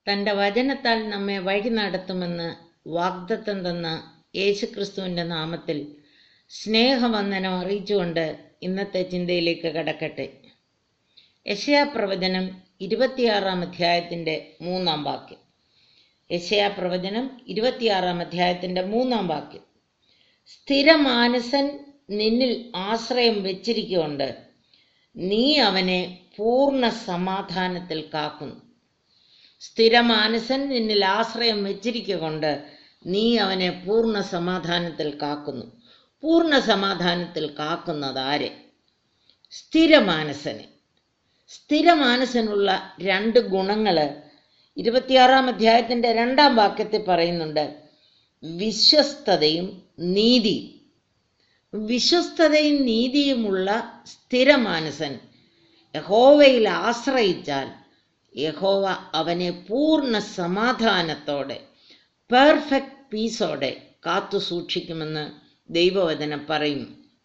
തൻ്റെ വചനത്താൽ നമ്മെ വഴി നടത്തുമെന്ന് വാഗ്ദത്തം തന്ന യേശുക്രിസ്തുവിൻ്റെ നാമത്തിൽ സ്നേഹവന്ദനം അറിയിച്ചുകൊണ്ട് ഇന്നത്തെ ചിന്തയിലേക്ക് കടക്കട്ടെ യശയാ പ്രവചനം ഇരുപത്തിയാറാം അധ്യായത്തിൻ്റെ മൂന്നാം വാക്യം യശയാ പ്രവചനം ഇരുപത്തിയാറാം അധ്യായത്തിൻ്റെ മൂന്നാം വാക്യം സ്ഥിരമാനസൻ നിന്നിൽ ആശ്രയം വെച്ചിരിക്കൊണ്ട് നീ അവനെ പൂർണ്ണ സമാധാനത്തിൽ കാക്കുന്നു സ്ഥിരമാനസൻ നിന്നിൽ ആശ്രയം വെച്ചിരിക്കൊണ്ട് നീ അവനെ പൂർണ്ണ സമാധാനത്തിൽ കാക്കുന്നു പൂർണ്ണ സമാധാനത്തിൽ കാക്കുന്നത് ആരെ സ്ഥിരമാനസന് സ്ഥിരമാനസനുള്ള രണ്ട് ഗുണങ്ങൾ ഇരുപത്തിയാറാം അധ്യായത്തിൻ്റെ രണ്ടാം വാക്യത്തിൽ പറയുന്നുണ്ട് വിശ്വസ്തതയും നീതി വിശ്വസ്തതയും നീതിയുമുള്ള സ്ഥിരമാനസൻ യഹോവയിൽ ആശ്രയിച്ചാൽ യഹോവ അവനെ പൂർണ്ണ സമാധാനത്തോടെ പെർഫെക്റ്റ് പീസോടെ കാത്തു സൂക്ഷിക്കുമെന്ന് ദൈവവചനം പറയും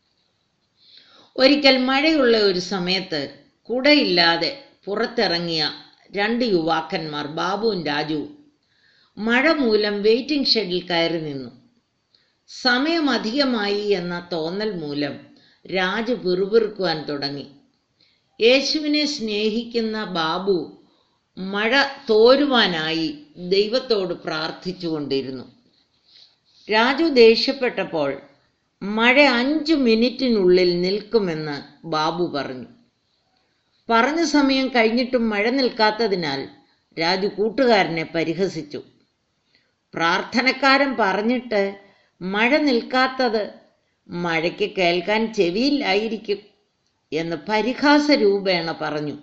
ഒരിക്കൽ മഴയുള്ള ഒരു സമയത്ത് കുടയില്ലാതെ പുറത്തിറങ്ങിയ രണ്ട് യുവാക്കന്മാർ ബാബുവും രാജുവും മഴ മൂലം വെയിറ്റിംഗ് ഷെഡിൽ കയറി നിന്നു സമയം അധികമായി എന്ന തോന്നൽ മൂലം രാജു പിറുപിറുക്കുവാൻ തുടങ്ങി യേശുവിനെ സ്നേഹിക്കുന്ന ബാബു മഴ തോരുവാനായി ദൈവത്തോട് പ്രാർത്ഥിച്ചുകൊണ്ടിരുന്നു രാജു ദേഷ്യപ്പെട്ടപ്പോൾ മഴ അഞ്ചു മിനിറ്റിനുള്ളിൽ നിൽക്കുമെന്ന് ബാബു പറഞ്ഞു പറഞ്ഞ സമയം കഴിഞ്ഞിട്ടും മഴ നിൽക്കാത്തതിനാൽ രാജു കൂട്ടുകാരനെ പരിഹസിച്ചു പ്രാർത്ഥനക്കാരൻ പറഞ്ഞിട്ട് മഴ നിൽക്കാത്തത് മഴയ്ക്ക് കേൾക്കാൻ ചെവിയില്ലായിരിക്കും എന്ന് പരിഹാസ രൂപേണ പറഞ്ഞു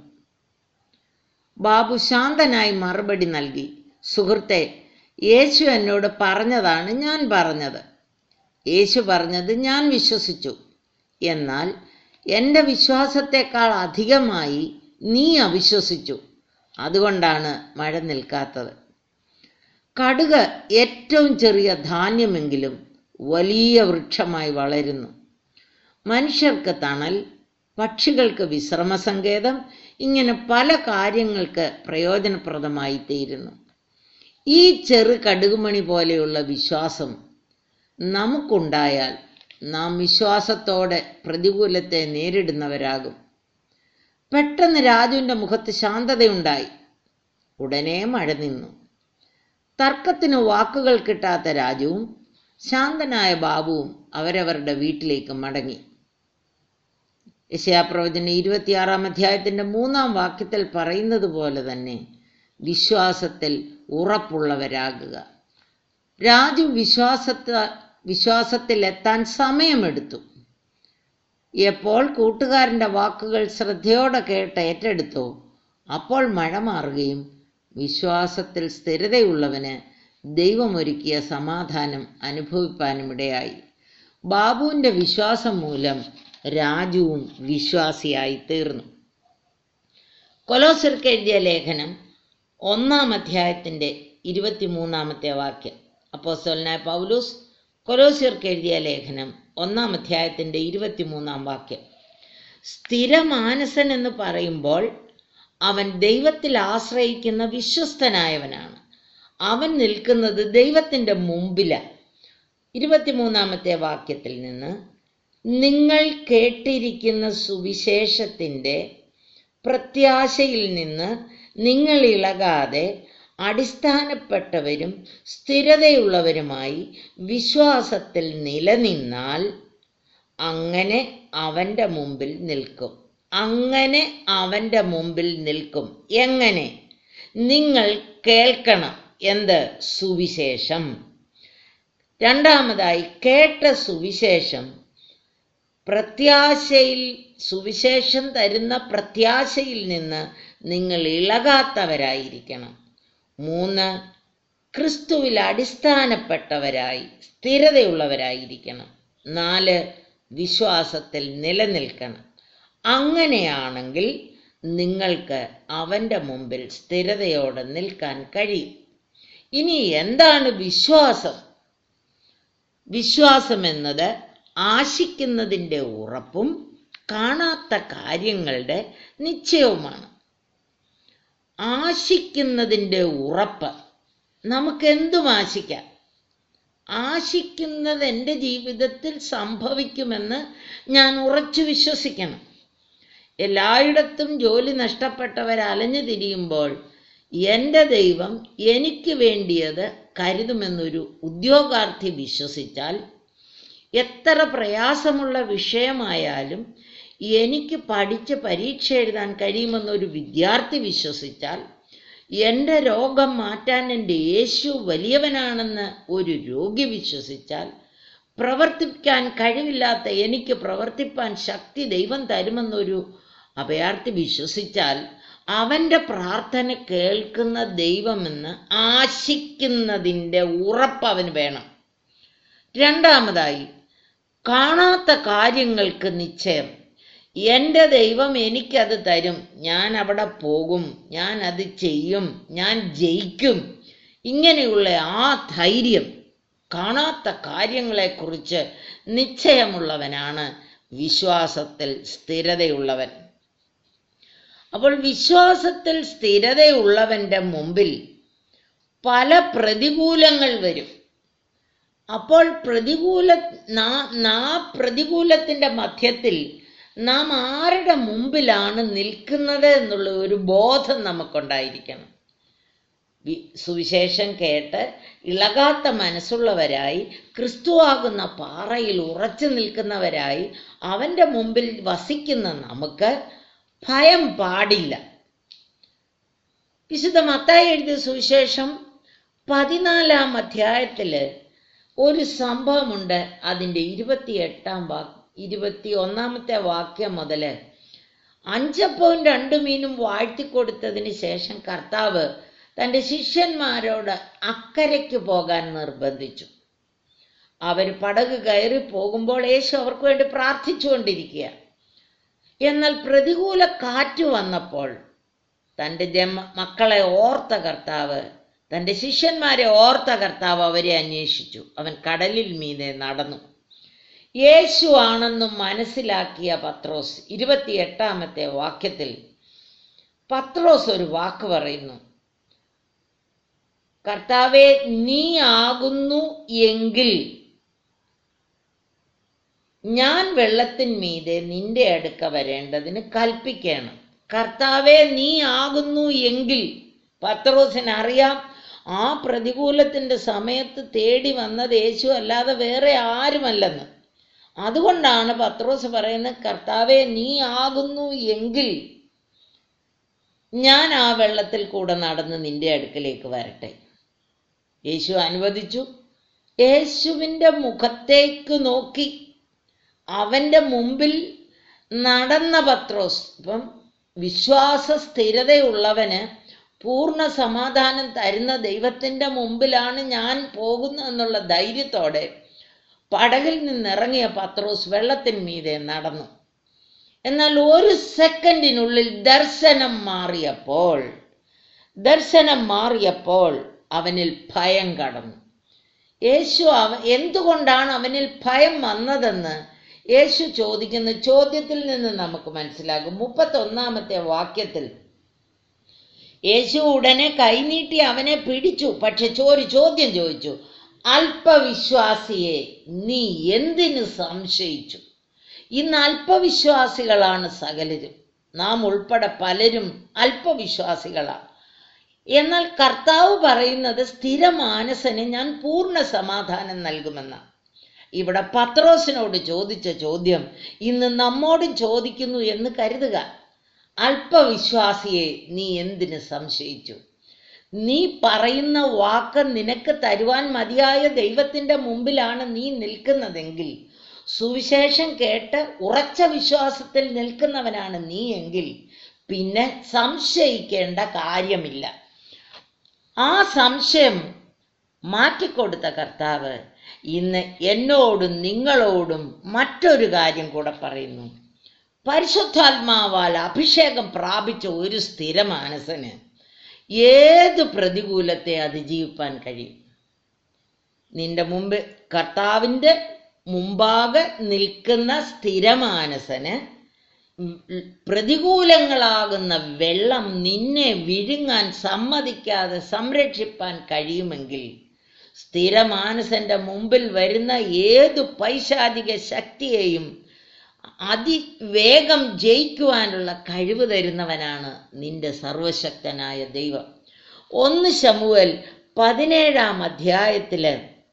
ബാബു ശാന്തനായി മറുപടി നൽകി സുഹൃത്തെ യേശു എന്നോട് പറഞ്ഞതാണ് ഞാൻ പറഞ്ഞത് യേശു പറഞ്ഞത് ഞാൻ വിശ്വസിച്ചു എന്നാൽ എൻ്റെ വിശ്വാസത്തെക്കാൾ അധികമായി നീ അവിശ്വസിച്ചു അതുകൊണ്ടാണ് മഴ നിൽക്കാത്തത് കടുക് ഏറ്റവും ചെറിയ ധാന്യമെങ്കിലും വലിയ വൃക്ഷമായി വളരുന്നു മനുഷ്യർക്ക് തണൽ പക്ഷികൾക്ക് വിശ്രമസങ്കേതം ഇങ്ങനെ പല കാര്യങ്ങൾക്ക് പ്രയോജനപ്രദമായി തീരുന്നു ഈ ചെറു കടുകുമണി പോലെയുള്ള വിശ്വാസം നമുക്കുണ്ടായാൽ നാം വിശ്വാസത്തോടെ പ്രതികൂലത്തെ നേരിടുന്നവരാകും പെട്ടെന്ന് രാജുവിൻ്റെ മുഖത്ത് ശാന്തതയുണ്ടായി ഉടനെ മഴ നിന്നു തർക്കത്തിന് വാക്കുകൾ കിട്ടാത്ത രാജുവും ശാന്തനായ ബാബുവും അവരവരുടെ വീട്ടിലേക്ക് മടങ്ങി യശയാപ്രവചന ഇരുപത്തിയാറാം അധ്യായത്തിന്റെ മൂന്നാം വാക്യത്തിൽ പറയുന്നത് പോലെ തന്നെ വിശ്വാസത്തിൽ ഉറപ്പുള്ളവരാകുക രാജു വിശ്വാസത്ത വിശ്വാസത്തിൽ എത്താൻ സമയമെടുത്തു എപ്പോൾ കൂട്ടുകാരൻ്റെ വാക്കുകൾ ശ്രദ്ധയോടെ കേട്ട് ഏറ്റെടുത്തോ അപ്പോൾ മഴ മാറുകയും വിശ്വാസത്തിൽ സ്ഥിരതയുള്ളവന് ദൈവമൊരുക്കിയ സമാധാനം അനുഭവിപ്പാനും ഇടയായി ബാബുവിൻ്റെ വിശ്വാസം മൂലം രാജുവും വിശ്വാസിയായി തീർന്നു കൊലോസർക്ക് എഴുതിയ ലേഖനം ഒന്നാം അധ്യായത്തിൻ്റെ ഇരുപത്തിമൂന്നാമത്തെ വാക്യം അപ്പോസ്തലനായ പൗലൂസ് കൊലോസിയർക്ക് എഴുതിയ ലേഖനം ഒന്നാം അധ്യായത്തിൻ്റെ ഇരുപത്തിമൂന്നാം വാക്യം സ്ഥിരമാനസൻ എന്ന് പറയുമ്പോൾ അവൻ ദൈവത്തിൽ ആശ്രയിക്കുന്ന വിശ്വസ്തനായവനാണ് അവൻ നിൽക്കുന്നത് ദൈവത്തിൻ്റെ മുമ്പിലാണ് ഇരുപത്തിമൂന്നാമത്തെ വാക്യത്തിൽ നിന്ന് നിങ്ങൾ കേട്ടിരിക്കുന്ന സുവിശേഷത്തിൻ്റെ പ്രത്യാശയിൽ നിന്ന് നിങ്ങൾ ഇളകാതെ അടിസ്ഥാനപ്പെട്ടവരും സ്ഥിരതയുള്ളവരുമായി വിശ്വാസത്തിൽ നിലനിന്നാൽ അങ്ങനെ അവൻ്റെ മുമ്പിൽ നിൽക്കും അങ്ങനെ അവൻ്റെ മുമ്പിൽ നിൽക്കും എങ്ങനെ നിങ്ങൾ കേൾക്കണം എന്ത് സുവിശേഷം രണ്ടാമതായി കേട്ട സുവിശേഷം പ്രത്യാശയിൽ സുവിശേഷം തരുന്ന പ്രത്യാശയിൽ നിന്ന് നിങ്ങൾ ഇളകാത്തവരായിരിക്കണം മൂന്ന് ക്രിസ്തുവിൽ അടിസ്ഥാനപ്പെട്ടവരായി സ്ഥിരതയുള്ളവരായിരിക്കണം നാല് വിശ്വാസത്തിൽ നിലനിൽക്കണം അങ്ങനെയാണെങ്കിൽ നിങ്ങൾക്ക് അവൻ്റെ മുമ്പിൽ സ്ഥിരതയോടെ നിൽക്കാൻ കഴിയും ഇനി എന്താണ് വിശ്വാസം വിശ്വാസം എന്നത് ആശിക്കുന്നതിൻ്റെ ഉറപ്പും കാണാത്ത കാര്യങ്ങളുടെ നിശ്ചയവുമാണ് ആശിക്കുന്നതിൻ്റെ ഉറപ്പ് നമുക്കെന്തും ആശിക്കാം ആശിക്കുന്നത് എൻ്റെ ജീവിതത്തിൽ സംഭവിക്കുമെന്ന് ഞാൻ ഉറച്ചു വിശ്വസിക്കണം എല്ലായിടത്തും ജോലി നഷ്ടപ്പെട്ടവർ അലഞ്ഞു തിരിയുമ്പോൾ എൻ്റെ ദൈവം എനിക്ക് വേണ്ടിയത് കരുതുമെന്നൊരു ഉദ്യോഗാർത്ഥി വിശ്വസിച്ചാൽ എത്ര പ്രയാസമുള്ള വിഷയമായാലും എനിക്ക് പഠിച്ച് പരീക്ഷ എഴുതാൻ കഴിയുമെന്നൊരു വിദ്യാർത്ഥി വിശ്വസിച്ചാൽ എൻ്റെ രോഗം മാറ്റാൻ എൻ്റെ യേശു വലിയവനാണെന്ന് ഒരു രോഗി വിശ്വസിച്ചാൽ പ്രവർത്തിക്കാൻ കഴിവില്ലാത്ത എനിക്ക് പ്രവർത്തിപ്പാൻ ശക്തി ദൈവം തരുമെന്നൊരു അഭയാർത്ഥി വിശ്വസിച്ചാൽ അവൻ്റെ പ്രാർത്ഥന കേൾക്കുന്ന ദൈവമെന്ന് ആശിക്കുന്നതിൻ്റെ ഉറപ്പ് അവന് വേണം രണ്ടാമതായി കാണാത്ത കാര്യങ്ങൾക്ക് നിശ്ചയം എൻ്റെ ദൈവം എനിക്കത് തരും ഞാൻ അവിടെ പോകും ഞാൻ അത് ചെയ്യും ഞാൻ ജയിക്കും ഇങ്ങനെയുള്ള ആ ധൈര്യം കാണാത്ത കാര്യങ്ങളെക്കുറിച്ച് നിശ്ചയമുള്ളവനാണ് വിശ്വാസത്തിൽ സ്ഥിരതയുള്ളവൻ അപ്പോൾ വിശ്വാസത്തിൽ സ്ഥിരതയുള്ളവൻ്റെ മുമ്പിൽ പല പ്രതികൂലങ്ങൾ വരും അപ്പോൾ പ്രതികൂല നാ- നാ പ്രതികൂലത്തിൻ്റെ മധ്യത്തിൽ നാം ആരുടെ മുമ്പിലാണ് നിൽക്കുന്നത് എന്നുള്ള ഒരു ബോധം നമുക്കുണ്ടായിരിക്കണം വി- സുവിശേഷം കേട്ട് ഇളകാത്ത മനസ്സുള്ളവരായി ക്രിസ്തുവാകുന്ന പാറയിൽ ഉറച്ചു നിൽക്കുന്നവരായി അവൻ്റെ മുമ്പിൽ വസിക്കുന്ന നമുക്ക് ഭയം പാടില്ല വിശുദ്ധ മത്തായി എഴുതിയ സുവിശേഷം പതിനാലാം അധ്യായത്തില് ഒരു സംഭവമുണ്ട് അതിൻ്റെ ഇരുപത്തിയെട്ടാം വാക്ക് ഇരുപത്തി ഒന്നാമത്തെ വാക്യം മുതല് അഞ്ചപ്പവും രണ്ടു മീനും വാഴ്ത്തിക്കൊടുത്തതിന് ശേഷം കർത്താവ് തൻ്റെ ശിഷ്യന്മാരോട് അക്കരയ്ക്ക് പോകാൻ നിർബന്ധിച്ചു അവർ പടക് കയറി പോകുമ്പോൾ യേശു അവർക്ക് വേണ്ടി പ്രാർത്ഥിച്ചുകൊണ്ടിരിക്കുക എന്നാൽ പ്രതികൂല കാറ്റ് വന്നപ്പോൾ തൻ്റെ ജമ മക്കളെ ഓർത്ത കർത്താവ് തൻ്റെ ശിഷ്യന്മാരെ ഓർത്ത കർത്താവ് അവരെ അന്വേഷിച്ചു അവൻ കടലിൽ മീതെ നടന്നു യേശു ആണെന്നും മനസ്സിലാക്കിയ പത്രോസ് ഇരുപത്തിയെട്ടാമത്തെ വാക്യത്തിൽ പത്രോസ് ഒരു വാക്ക് പറയുന്നു കർത്താവെ നീ ആകുന്നു എങ്കിൽ ഞാൻ വെള്ളത്തിന്മീതെ നിന്റെ അടുക്ക വരേണ്ടതിന് കൽപ്പിക്കണം കർത്താവെ നീ ആകുന്നു എങ്കിൽ പത്രോസിന് അറിയാം ആ പ്രതികൂലത്തിന്റെ സമയത്ത് തേടി വന്നത് യേശു അല്ലാതെ വേറെ ആരുമല്ലെന്ന് അതുകൊണ്ടാണ് പത്രോസ് പറയുന്നത് കർത്താവെ നീ ആകുന്നു എങ്കിൽ ഞാൻ ആ വെള്ളത്തിൽ കൂടെ നടന്ന് നിന്റെ അടുക്കലേക്ക് വരട്ടെ യേശു അനുവദിച്ചു യേശുവിൻ്റെ മുഖത്തേക്ക് നോക്കി അവൻ്റെ മുമ്പിൽ നടന്ന പത്രോസ് ഇപ്പം വിശ്വാസ സ്ഥിരതയുള്ളവന് പൂർണ്ണ സമാധാനം തരുന്ന ദൈവത്തിൻ്റെ മുമ്പിലാണ് ഞാൻ പോകുന്നതെന്നുള്ള ധൈര്യത്തോടെ പടകിൽ നിന്നിറങ്ങിയ പത്രോസ് വെള്ളത്തിന് മീതെ നടന്നു എന്നാൽ ഒരു സെക്കൻഡിനുള്ളിൽ ദർശനം മാറിയപ്പോൾ ദർശനം മാറിയപ്പോൾ അവനിൽ ഭയം കടന്നു യേശു അവ എന്തുകൊണ്ടാണ് അവനിൽ ഭയം വന്നതെന്ന് യേശു ചോദിക്കുന്ന ചോദ്യത്തിൽ നിന്ന് നമുക്ക് മനസ്സിലാകും മുപ്പത്തൊന്നാമത്തെ വാക്യത്തിൽ യേശു ഉടനെ കൈനീട്ടി അവനെ പിടിച്ചു പക്ഷെ ചോര് ചോദ്യം ചോദിച്ചു അല്പവിശ്വാസിയെ നീ എന്തിനു സംശയിച്ചു ഇന്ന് അല്പവിശ്വാസികളാണ് സകലരും നാം ഉൾപ്പെടെ പലരും അല്പവിശ്വാസികളാണ് എന്നാൽ കർത്താവ് പറയുന്നത് സ്ഥിരമാനസന് ഞാൻ പൂർണ്ണ സമാധാനം നൽകുമെന്നാണ് ഇവിടെ പത്രോസിനോട് ചോദിച്ച ചോദ്യം ഇന്ന് നമ്മോടും ചോദിക്കുന്നു എന്ന് കരുതുക അല്പവിശ്വാസിയെ നീ എന്തിന് സംശയിച്ചു നീ പറയുന്ന വാക്ക് നിനക്ക് തരുവാൻ മതിയായ ദൈവത്തിൻ്റെ മുമ്പിലാണ് നീ നിൽക്കുന്നതെങ്കിൽ സുവിശേഷം കേട്ട് ഉറച്ച വിശ്വാസത്തിൽ നിൽക്കുന്നവനാണ് നീ എങ്കിൽ പിന്നെ സംശയിക്കേണ്ട കാര്യമില്ല ആ സംശയം മാറ്റിക്കൊടുത്ത കർത്താവ് ഇന്ന് എന്നോടും നിങ്ങളോടും മറ്റൊരു കാര്യം കൂടെ പറയുന്നു പരിശുദ്ധാത്മാവാൽ അഭിഷേകം പ്രാപിച്ച ഒരു സ്ഥിരമാനസന് ഏത് പ്രതികൂലത്തെ അതിജീവിപ്പാൻ കഴിയും നിന്റെ മുമ്പ് കർത്താവിൻ്റെ മുമ്പാകെ നിൽക്കുന്ന സ്ഥിരമാനസന് ഉം, ഉം, പ്രതികൂലങ്ങളാകുന്ന വെള്ളം നിന്നെ വിഴുങ്ങാൻ സമ്മതിക്കാതെ സംരക്ഷിപ്പാൻ കഴിയുമെങ്കിൽ സ്ഥിരമാനസന്റെ മുമ്പിൽ വരുന്ന ഏതു പൈശാചിക ശക്തിയെയും അതിവേഗം ജയിക്കുവാനുള്ള കഴിവ് തരുന്നവനാണ് നിന്റെ സർവശക്തനായ ദൈവം ഒന്ന് ശമുവൽ പതിനേഴാം അധ്യായത്തില്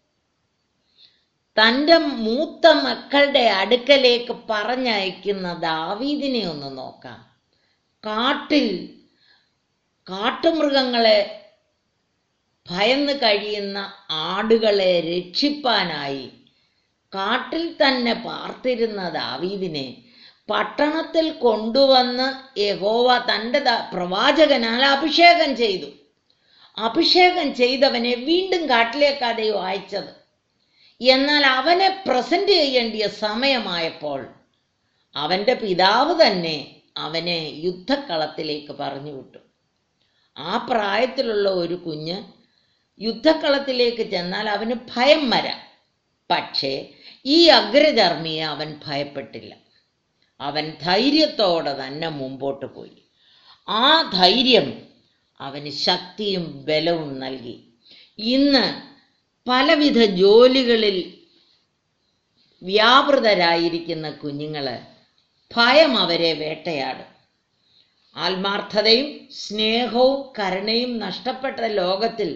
തൻ്റെ മൂത്ത മക്കളുടെ അടുക്കലേക്ക് പറഞ്ഞയക്കുന്ന ദാവീദിനെ ഒന്ന് നോക്കാം കാട്ടിൽ കാട്ടുമൃഗങ്ങളെ ഭയന്ന് കഴിയുന്ന ആടുകളെ രക്ഷിപ്പാനായി കാട്ടിൽ തന്നെ പാർത്തിരുന്ന ദാവീദിനെ പട്ടണത്തിൽ കൊണ്ടുവന്ന് യഹോവ തൻ്റെ ദാ- പ്രവാചകനാൽ അഭിഷേകം ചെയ്തു അഭിഷേകം ചെയ്തവനെ വീണ്ടും കാട്ടിലേക്കാ ദൈവം അയച്ചത് എന്നാൽ അവനെ പ്രസന്റ് ചെയ്യേണ്ടിയ സമയമായപ്പോൾ അവന്റെ പിതാവ് തന്നെ അവനെ യുദ്ധക്കളത്തിലേക്ക് പറഞ്ഞു വിട്ടു ആ പ്രായത്തിലുള്ള ഒരു കുഞ്ഞ് യുദ്ധക്കളത്തിലേക്ക് ചെന്നാൽ അവന് ഭയം വരാം പക്ഷേ ഈ അഗ്രചർമ്മിയെ അവൻ ഭയപ്പെട്ടില്ല അവൻ ധൈര്യത്തോടെ തന്നെ മുമ്പോട്ട് പോയി ആ ധൈര്യം അവന് ശക്തിയും ബലവും നൽകി ഇന്ന് പലവിധ ജോലികളിൽ വ്യാപൃതരായിരിക്കുന്ന കുഞ്ഞുങ്ങള് ഭയം അവരെ വേട്ടയാടും ആത്മാർത്ഥതയും സ്നേഹവും കരുണയും നഷ്ടപ്പെട്ട ലോകത്തിൽ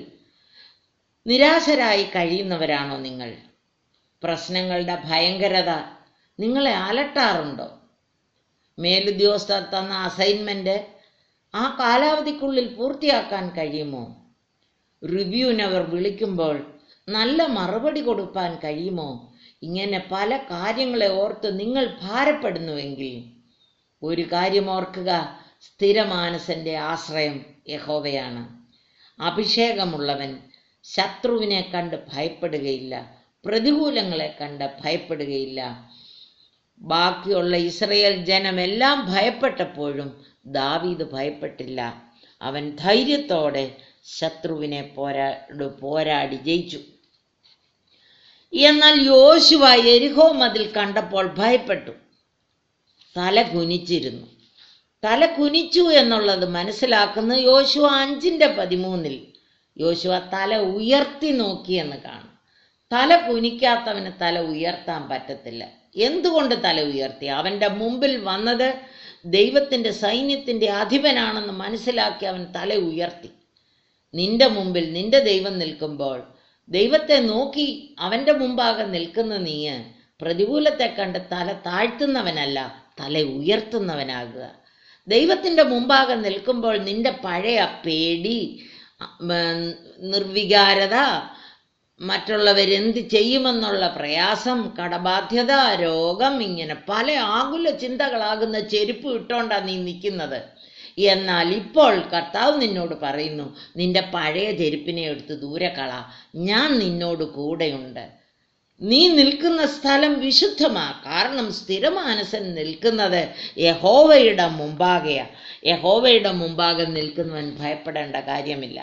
നിരാശരായി കഴിയുന്നവരാണോ നിങ്ങൾ പ്രശ്നങ്ങളുടെ ഭയങ്കരത നിങ്ങളെ അലട്ടാറുണ്ടോ മേലുദ്യോഗസ്ഥർ തന്ന അസൈൻമെന്റ് ആ കാലാവധിക്കുള്ളിൽ പൂർത്തിയാക്കാൻ കഴിയുമോ റിവ്യൂവിനവർ വിളിക്കുമ്പോൾ നല്ല മറുപടി കൊടുക്കാൻ കഴിയുമോ ഇങ്ങനെ പല കാര്യങ്ങളെ ഓർത്ത് നിങ്ങൾ ഭാരപ്പെടുന്നുവെങ്കിൽ ഒരു കാര്യം ഓർക്കുക സ്ഥിരമാനസന്റെ ആശ്രയം യഹോവയാണ് അഭിഷേകമുള്ളവൻ ശത്രുവിനെ കണ്ട് ഭയപ്പെടുകയില്ല പ്രതികൂലങ്ങളെ കണ്ട് ഭയപ്പെടുകയില്ല ബാക്കിയുള്ള ഇസ്രയേൽ ജനമെല്ലാം ഭയപ്പെട്ടപ്പോഴും ദാവീദ് ഭയപ്പെട്ടില്ല അവൻ ധൈര്യത്തോടെ ശത്രുവിനെ പോരാട് പോരാടി ജയിച്ചു എന്നാൽ യോശുവ എരിഹോ മതിൽ കണ്ടപ്പോൾ ഭയപ്പെട്ടു തല കുനിച്ചിരുന്നു തല കുനിച്ചു എന്നുള്ളത് മനസ്സിലാക്കുന്ന യോശുവ അഞ്ചിന്റെ പതിമൂന്നിൽ യോശുവ തല ഉയർത്തി നോക്കിയെന്ന് കാണും തല കുനിക്കാത്തവന് തല ഉയർത്താൻ പറ്റത്തില്ല എന്തുകൊണ്ട് തല ഉയർത്തി അവന്റെ മുമ്പിൽ വന്നത് ദൈവത്തിന്റെ സൈന്യത്തിന്റെ അധിപനാണെന്ന് മനസ്സിലാക്കി അവൻ തല ഉയർത്തി നിന്റെ മുമ്പിൽ നിന്റെ ദൈവം നിൽക്കുമ്പോൾ ദൈവത്തെ നോക്കി അവന്റെ മുമ്പാകെ നിൽക്കുന്ന നീ പ്രതികൂലത്തെ കണ്ട് തല താഴ്ത്തുന്നവനല്ല തല ഉയർത്തുന്നവനാകുക ദൈവത്തിന്റെ മുമ്പാകെ നിൽക്കുമ്പോൾ നിന്റെ പഴയ പേടി ഉം, നിർവികാരത മറ്റുള്ളവരെന്ത് ചെയ്യുമെന്നുള്ള പ്രയാസം കടബാധ്യത രോഗം ഇങ്ങനെ പല ആകുല ചിന്തകളാകുന്ന ചെരുപ്പ് ഇട്ടോണ്ടാ നീ നിൽക്കുന്നത് എന്നാൽ ഇപ്പോൾ കർത്താവ് നിന്നോട് പറയുന്നു നിന്റെ പഴയ ചെരുപ്പിനെ എടുത്ത് ദൂരെ കള ഞാൻ നിന്നോട് കൂടെയുണ്ട് നീ നിൽക്കുന്ന സ്ഥലം വിശുദ്ധമാ കാരണം സ്ഥിരമാനസൻ നിൽക്കുന്നത് യഹോവയുടെ മുമ്പാകെയാ യഹോവയുടെ മുമ്പാകെ നിൽക്കുന്നവൻ ഭയപ്പെടേണ്ട കാര്യമില്ല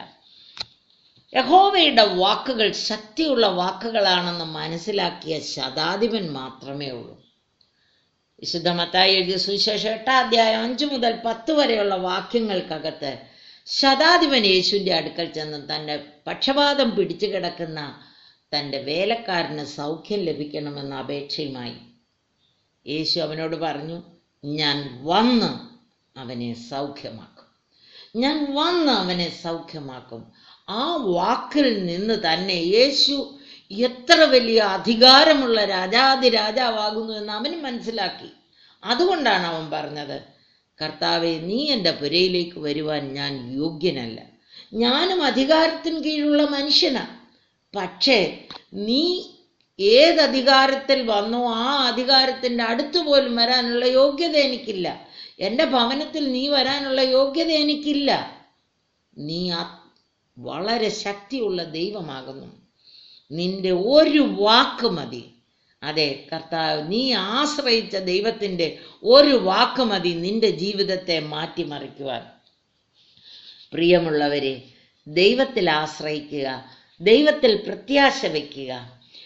യഹോവയുടെ വാക്കുകൾ ശക്തിയുള്ള വാക്കുകളാണെന്ന് മനസ്സിലാക്കിയ ശതാധിപൻ മാത്രമേ ഉള്ളൂ വിശുദ്ധ മത്തായി എഴുതിയ സുവിശേഷം എട്ടാം അധ്യായം അഞ്ചു മുതൽ പത്ത് വരെയുള്ള വാക്യങ്ങൾക്കകത്ത് ശതാധിപൻ യേശുവിൻ്റെ അടുക്കൽ ചെന്ന് തൻ്റെ പക്ഷപാതം പിടിച്ചു കിടക്കുന്ന തൻ്റെ വേലക്കാരന് സൗഖ്യം ലഭിക്കണമെന്ന അപേക്ഷയുമായി യേശു അവനോട് പറഞ്ഞു ഞാൻ വന്ന് അവനെ സൗഖ്യമാക്കും ഞാൻ വന്ന് അവനെ സൗഖ്യമാക്കും ആ വാക്കിൽ നിന്ന് തന്നെ യേശു എത്ര വലിയ അധികാരമുള്ള രാജാതി രാജാവാകുന്നു എന്ന് അവന് മനസ്സിലാക്കി അതുകൊണ്ടാണ് അവൻ പറഞ്ഞത് കർത്താവെ നീ എൻ്റെ പുരയിലേക്ക് വരുവാൻ ഞാൻ യോഗ്യനല്ല ഞാനും അധികാരത്തിന് കീഴിലുള്ള മനുഷ്യനാ പക്ഷേ നീ ഏത് അധികാരത്തിൽ വന്നോ ആ അധികാരത്തിൻ്റെ അടുത്ത് പോലും വരാനുള്ള യോഗ്യത എനിക്കില്ല എൻ്റെ ഭവനത്തിൽ നീ വരാനുള്ള യോഗ്യത എനിക്കില്ല നീ ആ- വളരെ ശക്തിയുള്ള ദൈവമാകുന്നു നിന്റെ ഒരു വാക്ക് മതി അതെ കർത്താവ് നീ ആശ്രയിച്ച ദൈവത്തിൻ്റെ ഒരു വാക്ക് മതി നിന്റെ ജീവിതത്തെ മാറ്റിമറിക്കുവാൻ പ്രിയമുള്ളവരെ ദൈവത്തിൽ ആശ്രയിക്കുക ദൈവത്തിൽ പ്രത്യാശ വയ്ക്കുക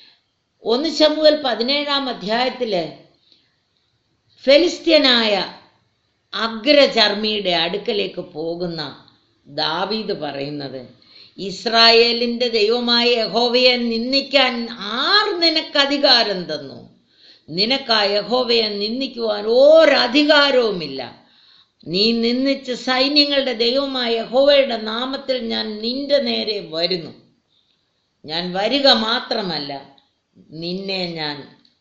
ഒന്ന് ശമുവൽ പതിനേഴാം അധ്യായത്തില് ഫെലിസ്ത്യനായ അഗ്രചർമ്മിയുടെ അടുക്കലേക്ക് പോകുന്ന ദാവീദ് പറയുന്നത് ഇസ്രായേലിന്റെ ദൈവമായ യഹോവയെ നിന്ദിക്കാൻ ആർ നിനക്ക് അധികാരം തന്നു നിനക്ക് ആ യഹോവയെ നിന്ദിക്കുവാൻ ഒരധികാരവുമില്ല നീ നിന്ദിച്ച് സൈന്യങ്ങളുടെ ദൈവമായ യഹോവയുടെ നാമത്തിൽ ഞാൻ നിന്റെ നേരെ വരുന്നു ഞാൻ വരിക മാത്രമല്ല നിന്നെ ഞാൻ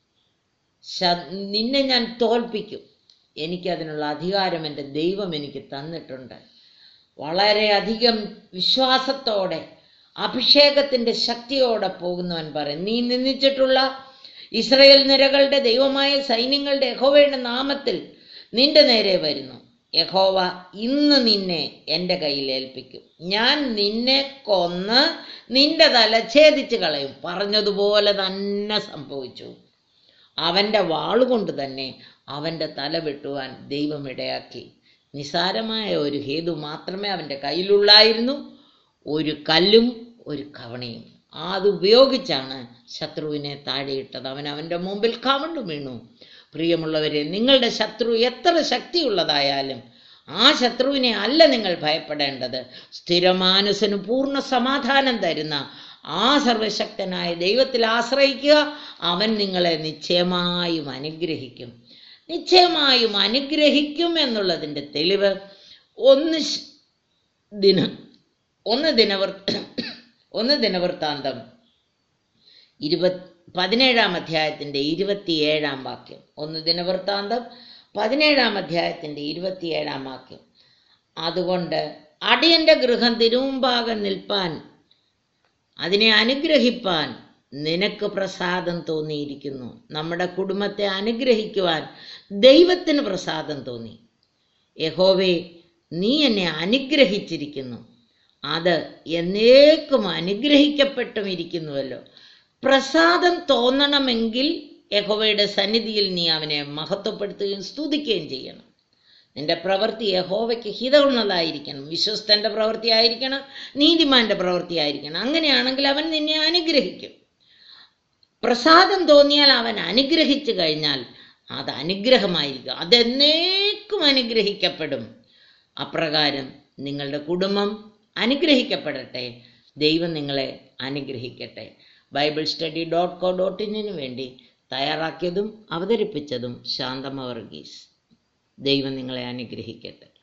ശ- നിന്നെ ഞാൻ തോൽപ്പിക്കും എനിക്കതിനുള്ള അധികാരം എൻ്റെ ദൈവം എനിക്ക് തന്നിട്ടുണ്ട് വളരെയധികം വിശ്വാസത്തോടെ അഭിഷേകത്തിന്റെ ശക്തിയോടെ പോകുന്നവൻ പറയും നീ നിന്ദിച്ചിട്ടുള്ള ഇസ്രയേൽ നിരകളുടെ ദൈവമായ സൈന്യങ്ങളുടെ യഹോവയുടെ നാമത്തിൽ നിന്റെ നേരെ വരുന്നു യഹോവ ഇന്ന് നിന്നെ എൻ്റെ കയ്യിൽ ഏൽപ്പിക്കും ഞാൻ നിന്നെ കൊന്ന് നിന്റെ തല ഛേദിച്ച് കളയും പറഞ്ഞതുപോലെ തന്നെ സംഭവിച്ചു അവൻ്റെ വാളുകൊണ്ട് തന്നെ അവൻ്റെ തല വെട്ടുവാൻ ദൈവം ഇടയാക്കി നിസാരമായ ഒരു ഹേതു മാത്രമേ അവൻ്റെ കയ്യിലുള്ളായിരുന്നു ഒരു കല്ലും ഒരു കവണയും അത് ഉപയോഗിച്ചാണ് ശത്രുവിനെ താഴെയിട്ടത് അവൻ അവൻ്റെ മുമ്പിൽ കവണ്ടു വീണു പ്രിയമുള്ളവരെ നിങ്ങളുടെ ശത്രു എത്ര ശക്തിയുള്ളതായാലും ആ ശത്രുവിനെ അല്ല നിങ്ങൾ ഭയപ്പെടേണ്ടത് സ്ഥിരമാനസന് പൂർണ്ണ സമാധാനം തരുന്ന ആ സർവശക്തനായ ദൈവത്തിൽ ആശ്രയിക്കുക അവൻ നിങ്ങളെ നിശ്ചയമായും അനുഗ്രഹിക്കും നിശ്ചയമായും അനുഗ്രഹിക്കും എന്നുള്ളതിൻ്റെ തെളിവ് ഒന്ന് ശ്- ദിന ഒന്ന് ദിനവൃ ഒന്ന് ദിനവൃത്താന്തം ഇരുപത് പതിനേഴാം അധ്യായത്തിൻ്റെ ഇരുപത്തിയേഴാം വാക്യം ഒന്ന് ദിനവൃത്താന്തം പതിനേഴാം അധ്യായത്തിൻ്റെ ഇരുപത്തിയേഴാം വാക്യം അതുകൊണ്ട് അടിയന്റെ ഗൃഹം തിരുമുമ്പാകെ നിൽപ്പാൻ അതിനെ അനുഗ്രഹിപ്പാൻ നിനക്ക് പ്രസാദം തോന്നിയിരിക്കുന്നു നമ്മുടെ കുടുംബത്തെ അനുഗ്രഹിക്കുവാൻ ദൈവത്തിന് പ്രസാദം തോന്നി യഹോവേ നീ എന്നെ അനുഗ്രഹിച്ചിരിക്കുന്നു അത് എന്നേക്കും അനുഗ്രഹിക്കപ്പെട്ടും ഇരിക്കുന്നുവല്ലോ പ്രസാദം തോന്നണമെങ്കിൽ യഹോവയുടെ സന്നിധിയിൽ നീ അവനെ മഹത്വപ്പെടുത്തുകയും സ്തുതിക്കുകയും ചെയ്യണം നിന്റെ പ്രവൃത്തി യഹോവയ്ക്ക് ഹിതമുള്ളതായിരിക്കണം വിശ്വസ്തന്റെ പ്രവൃത്തി ആയിരിക്കണം നീതിമാന്റെ പ്രവൃത്തി ആയിരിക്കണം അങ്ങനെയാണെങ്കിൽ അവൻ നിന്നെ അനുഗ്രഹിക്കും പ്രസാദം തോന്നിയാൽ അവൻ അനുഗ്രഹിച്ചു കഴിഞ്ഞാൽ അത് അനുഗ്രഹമായിരിക്കും അതെന്നേക്കും അനുഗ്രഹിക്കപ്പെടും അപ്രകാരം നിങ്ങളുടെ കുടുംബം അനുഗ്രഹിക്കപ്പെടട്ടെ ദൈവം നിങ്ങളെ അനുഗ്രഹിക്കട്ടെ Bible study dot co dot ഇന്നിനു വേണ്ടി തയ്യാറാക്കിയതും അവതരിപ്പിച്ചതും ശാന്തമ വർഗീസ് ദൈവം നിങ്ങളെ അനുഗ്രഹിക്കട്ടെ